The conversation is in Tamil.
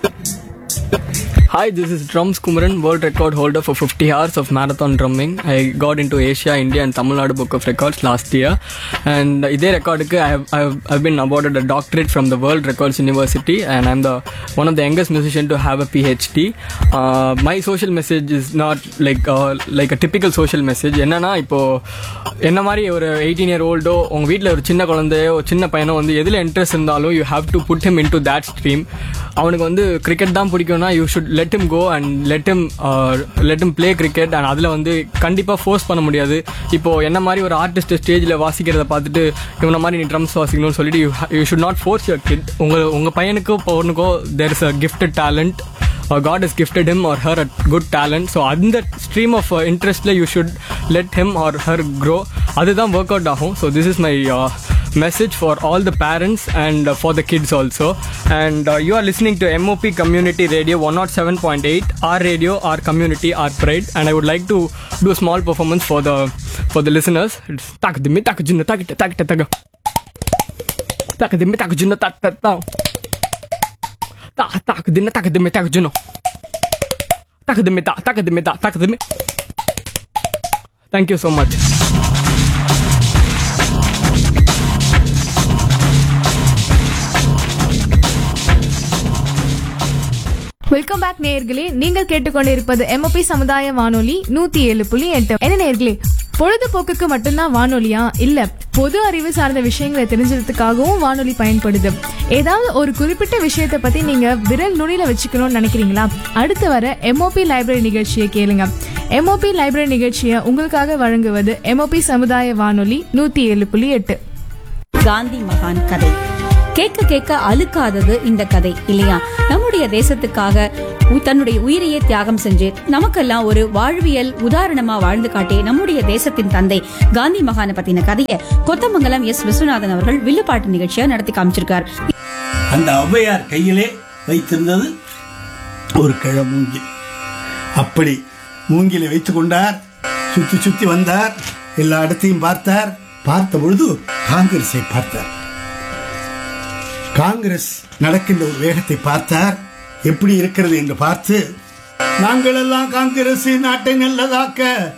Hi, this is Drums Kumaran, world record holder for 50 hours of marathon drumming. I got into Asia, India, and Tamil Nadu Book of Records last year. And இதே ரெக்கார்டுக்கு I have, I have I've been awarded a doctorate from the World Records University, and I'm the one of the youngest musician to have a PhD. Uh, my social message is not like uh, like a typical social message. என்னன்னா இப்போ என்ன மாதிரி ஒரு எயிட்டீன் இயர் ஓல்டோ உங்க வீட்டில் ஒரு சின்ன குழந்தையோ ஒரு சின்ன பையனோ வந்து எதில் இன்ட்ரெஸ்ட் இருந்தாலும் you have to put him into that stream அவனுக்கு வந்து கிரிக்கெட் தான் பிடிக்கும்னா you should let him go and let him let him play cricket and அதில் வந்து கண்டிப்பாக ஃபோர்ஸ் பண்ண முடியாது இப்போ என்ன மாதிரி ஒரு ஆர்டிஸ்ட் ஸ்டேஜில் வாசிக்கிறத பார்த்துட்டு இவனை மாதிரி நீ ட்ரம்ஸ் வாசிக்கணும்னு சொல்லிட்டு you you should not force your kid உங்கள் உங்கள் பையனுக்கோ பொண்ணுக்கோ there is a gifted talent uh, God has gifted him or her a good talent. So அந்த stream of uh, interestல you should let him or her grow. அதுதான் ஒர்க் அவுட் ஆகும் so this is my message for all the parents and for the kids also and you are listening to MOP community radio one not seven point eight R radio R community R pride and I would like to do small performance for the for the listeners தாக்கு திம்மி தாக்கு ஜின்ன தாக்கிட்ட தாக்கிட்ட தக தாக்கு திம்மி தாக்கு ஜின்ன தாக் தாக் தாக் Tak, tak, dime, tak, dime, tak, Juno. Tak, dime, tak, tak, dime, tak, tak, dime. Thank you so much. Welcome back நேயர்களே நீங்கள் கேட்டுக்கொண்டிருப்பது எம்ஓபி சமுதாய வானொலி நூத்தி ஏழு புள்ளி எட்டு என்ன நேயர்களே பொழுதுபோக்குக்கு மட்டும்தான் வானொலியா இல்ல பொது அறிவு சார்ந்த விஷயங்களை தெரிஞ்சுக்கிறதுக்காகவும் வானொலி பயன்படுது ஏதாவது ஒரு குறிப்பிட்ட விஷயத்தை பத்தி நீங்க விரல் நுனியில வச்சுக்கணும்னு நினைக்கிறீங்களா அடுத்து வர எம்ஓபி லைப்ரரி நிகழ்ச்சியை கேளுங்க எம்ஓபி லைப்ரரி நிகழ்ச்சியை உங்களுக்காக வழங்குவது எம்ஓபி சமுதாய வானொலி நூத்தி ஏழு புள்ளி எட்டு காந்தி மகான் கதை கேட்க கேட்க அழுக்காதது இந்த கதை இல்லையா நம்முடைய தேசத்துக்காக உ- தன்னுடைய உயிரையே தியாகம் செஞ்சு நமக்கெல்லாம் ஒரு வாழ்வியல் உதாரணமா வாழ்ந்து காட்டி நம்முடைய தேசத்தின் தந்தை காந்தி மகானை பத்தின கதையை கொத்தமங்கலம் எஸ் விஸ்வநாதன் அவர்கள் வில்லுப்பாட்டு நிகழ்ச்சியா நடத்தி காமிச்சிருக்கார் அந்த ஔவையார் கையிலே வைத்திருந்தது ஒரு கிழ மூங்கில் அப்படி மூங்கிலை வைத்துக் கொண்டார் சுத்தி சுத்தி வந்தார் எல்லா இடத்தையும் பார்த்தார் பார்த்த பொழுது காங்கிரஸை பார்த்தார் காங்கிரஸ் நடக்கின்ற ஒரு வேகத்தை பார்த்தார் எப்படி இருக்கிறது என்று பார்த்து நாங்கள் எல்லாம் காங்கிரஸ் நாட்டை நல்லதாக்க